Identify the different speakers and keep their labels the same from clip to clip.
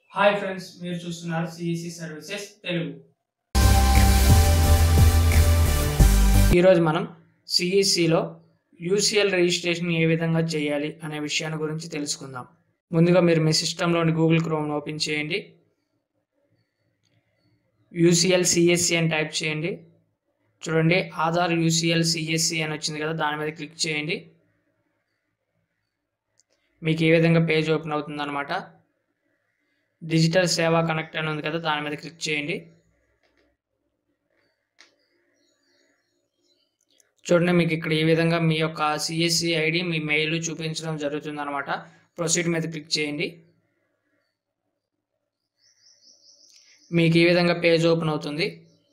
Speaker 1: hi friends మీరు చూస్తున్నారు CEC services Telugu ఈరోజు మనం సిఈసిలో యూసీఎల్ రిజిస్ట్రేషన్ ఏ విధంగా చేయాలి అనే విషయాన్ని గురించి తెలుసుకుందాం ముందుగా మీరు మీ సిస్టంలోని గూగుల్ క్రోమ్ ఓపెన్ చేయండి యూసీఎల్ సిఎస్సి అని టైప్ చేయండి చూడండి ఆధార్ యూసీఎల్ సిఎస్సి అని వచ్చింది కదా దాని మీద క్లిక్ చేయండి మీకు ఏ విధంగా పేజ్ ఓపెన్ అవుతుంది అనమాట డిజిటల్ సేవా కనెక్ట్ అని ఉంది కదా దాని మీద క్లిక్ చేయండి చూడండి మీకు ఇక్కడ ఈ విధంగా మీ యొక్క సిఎస్సి ఐడి మీ మెయిల్ చూపించడం జరుగుతుంది అనమాట ప్రొసీడ్ మీద క్లిక్ చేయండి మీకు ఈ విధంగా పేజ్ ఓపెన్ అవుతుంది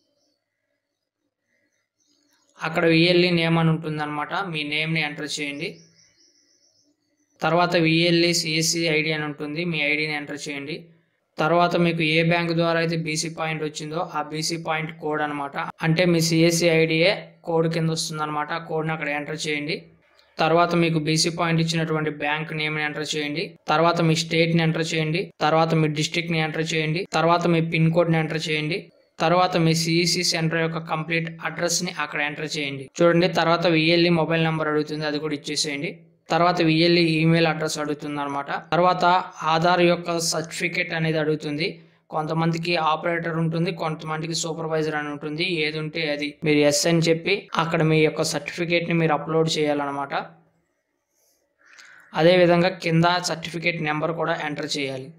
Speaker 1: అక్కడ విఎల్ఈ నేమ్ అని ఉంటుంది అనమాట మీ నేమ్ని ఎంటర్ చేయండి తర్వాత విఎల్ఈ సిఎస్సి ఐడి అని ఉంటుంది మీ ఐడిని ఎంటర్ చేయండి తర్వాత మీకు ఏ బ్యాంక్ ద్వారా అయితే బీసీ పాయింట్ వచ్చిందో ఆ బీసీ పాయింట్ కోడ్ అనమాట అంటే మీ సిఎస్సి ఐడియే కోడ్ కింద వస్తుంది అనమాట ఆ కోడ్ని అక్కడ ఎంటర్ చేయండి తర్వాత మీకు బీసీ పాయింట్ ఇచ్చినటువంటి బ్యాంక్ నేమ్ని ఎంటర్ చేయండి తర్వాత మీ స్టేట్ని ఎంటర్ చేయండి తర్వాత మీ డిస్ట్రిక్ట్ని ఎంటర్ చేయండి తర్వాత మీ పిన్ కోడ్ని ఎంటర్ చేయండి తర్వాత మీ సిఈసి సెంటర్ యొక్క కంప్లీట్ అడ్రస్ని అక్కడ ఎంటర్ చేయండి చూడండి తర్వాత విఎల్ఈ మొబైల్ నెంబర్ అడుగుతుంది అది కూడా ఇచ్చేసేయండి తర్వాత విఎల్ఈ ఈమెయిల్ అడ్రస్ అడుగుతుంది అనమాట తర్వాత ఆధార్ యొక్క సర్టిఫికేట్ అనేది అడుగుతుంది కొంతమందికి ఆపరేటర్ ఉంటుంది కొంతమందికి సూపర్వైజర్ అని ఉంటుంది ఏది ఉంటే అది మీరు ఎస్ అని చెప్పి అక్కడ మీ యొక్క సర్టిఫికేట్ని మీరు అప్లోడ్ చేయాలన్నమాట అదేవిధంగా కింద సర్టిఫికేట్ నెంబర్ కూడా ఎంటర్ చేయాలి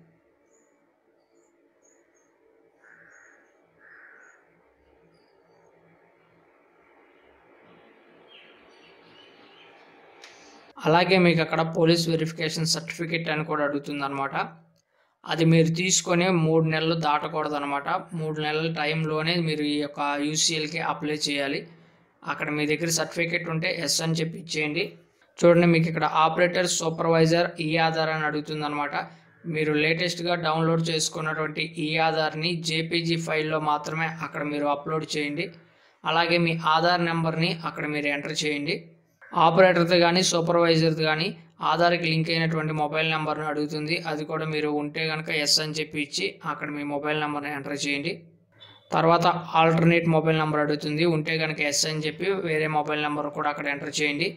Speaker 1: అలాగే మీకు అక్కడ పోలీస్ వెరిఫికేషన్ సర్టిఫికేట్ అని కూడా అడుగుతుంది అనమాట అది మీరు తీసుకొని మూడు నెలలు దాటకూడదు అనమాట మూడు నెలల టైంలోనే మీరు ఈ యొక్క యూసీఎల్కి అప్లై చేయాలి అక్కడ మీ దగ్గర సర్టిఫికేట్ ఉంటే ఎస్ అని చెప్పి ఇచ్చేయండి చూడండి మీకు ఇక్కడ ఆపరేటర్ సూపర్వైజర్ ఈ ఆధార్ అని అడుగుతుంది అనమాట మీరు లేటెస్ట్గా డౌన్లోడ్ చేసుకున్నటువంటి ఈ ఆధార్ని జేపీజీ ఫైల్లో మాత్రమే అక్కడ మీరు అప్లోడ్ చేయండి అలాగే మీ ఆధార్ నెంబర్ని అక్కడ మీరు ఎంటర్ చేయండి ఆపరేటర్ది కానీ సూపర్వైజర్ది కానీ ఆధార్కి లింక్ అయినటువంటి మొబైల్ నెంబర్ని అడుగుతుంది అది కూడా మీరు ఉంటే కనుక ఎస్ అని చెప్పి ఇచ్చి అక్కడ మీ మొబైల్ నెంబర్ని ఎంటర్ చేయండి తర్వాత ఆల్టర్నేట్ మొబైల్ నెంబర్ అడుగుతుంది ఉంటే కనుక ఎస్ అని చెప్పి వేరే మొబైల్ నెంబర్ కూడా అక్కడ ఎంటర్ చేయండి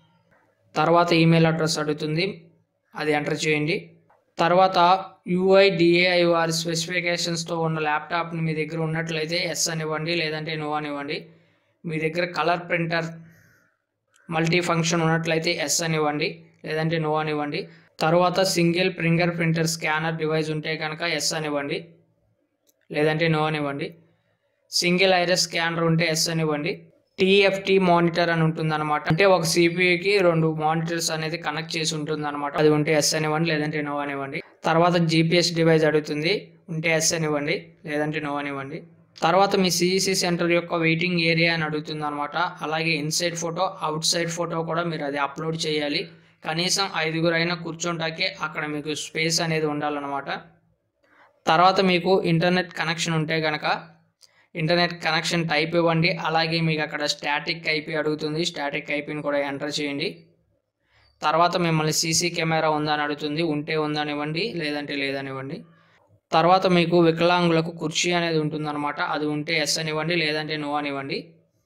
Speaker 1: తర్వాత ఈమెయిల్ అడ్రస్ అడుగుతుంది అది ఎంటర్ చేయండి తర్వాత యూఐడిఏఐ వారి స్పెసిఫికేషన్స్తో ఉన్న ల్యాప్టాప్ని మీ దగ్గర ఉన్నట్లయితే ఎస్ అనివ్వండి లేదంటే నో అనివ్వండి మీ దగ్గర కలర్ ప్రింటర్ మల్టీ ఫంక్షన్ ఉన్నట్లయితే ఎస్ అనివ్వండి లేదంటే నో అనివ్వండి తర్వాత single finger printer scanner device ఉంటే కనుక ఎస్ అనివ్వండి లేదంటే నో అనివ్వండి సింగిల్ ఐరస్ స్కానర్ ఉంటే ఎస్ అనివ్వండి టీఎఫ్టీ మానిటర్ అని ఉంటుంది అనమాట అంటే ఒక సిపియుకి రెండు మానిటర్స్ అనేది కనెక్ట్ చేసి ఉంటుంది అనమాట అది ఉంటే ఎస్ అనివ్వండి లేదంటే నో అనివ్వండి తర్వాత జీపీఎస్ డివైస్ అడుగుతుంది ఉంటే ఎస్ అనివ్వండి లేదంటే నో అనివ్వండి తర్వాత మీ సిఈసి సెంటర్ యొక్క వెయిటింగ్ ఏరియా అని అడుగుతుంది అనమాట అలాగే inside photo outside photo కూడా మీరు అది అప్లోడ్ చేయాలి కనీసం ఐదుగురు అయినా కూర్చోటాకే అక్కడ మీకు స్పేస్ అనేది ఉండాలన్నమాట తర్వాత మీకు ఇంటర్నెట్ కనెక్షన్ ఉంటే కనుక ఇంటర్నెట్ కనెక్షన్ టైప్ ఇవ్వండి అలాగే మీకు అక్కడ స్టాటిక్ ఐపీ అడుగుతుంది స్టాటిక్ ఐపీని కూడా ఎంటర్ చేయండి తర్వాత మిమ్మల్ని సీసీ కెమెరా ఉందని అడుగుతుంది ఉంటే ఉందనివ్వండి లేదంటే లేదనివ్వండి తర్వాత మీకు వికలాంగులకు కుర్చీ అనేది ఉంటుందన్నమాట అది ఉంటే ఎస్ అనివ్వండి లేదంటే నో అనివ్వండి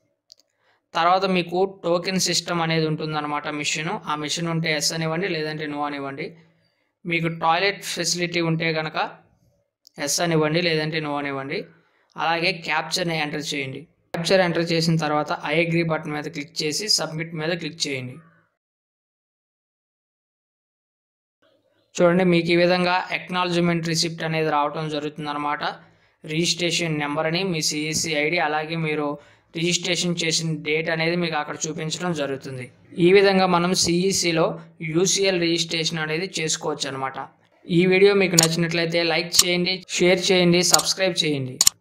Speaker 1: తర్వాత మీకు టోకెన్ సిస్టమ్ అనేది ఉంటుందన్నమాట మిషన్ ఆ మిషన్ ఉంటే ఎస్ అనివ్వండి లేదంటే నో అనివ్వండి మీకు టాయిలెట్ ఫెసిలిటీ ఉంటే కనుక ఎస్ అనివ్వండి లేదంటే నో అనివ్వండి అలాగే క్యాప్చర్ని ఎంటర్ చేయండి క్యాప్చర్ ఎంటర్ చేసిన తర్వాత ఐ అగ్రీ బటన్ మీద క్లిక్ చేసి సబ్మిట్ మీద క్లిక్ చేయండి చూడండి మీకు ఈ విధంగా ఎక్నాలజ్మెంట్ రిసిప్ట్ అనేది రావడం జరుగుతుంది అనమాట రిజిస్ట్రేషన్ నెంబర్ అని మీ సిఎస్సి ఐడి అలాగే మీరు రిజిస్ట్రేషన్ చేసిన డేట్ అనేది మీకు అక్కడ చూపించడం జరుగుతుంది ఈ విధంగా మనం సిఈసిలో యూసీఎల్ రిజిస్ట్రేషన్ అనేది చేసుకోవచ్చు అనమాట ఈ వీడియో మీకు నచ్చినట్లయితే లైక్ చేయండి షేర్ చేయండి సబ్స్క్రైబ్ చేయండి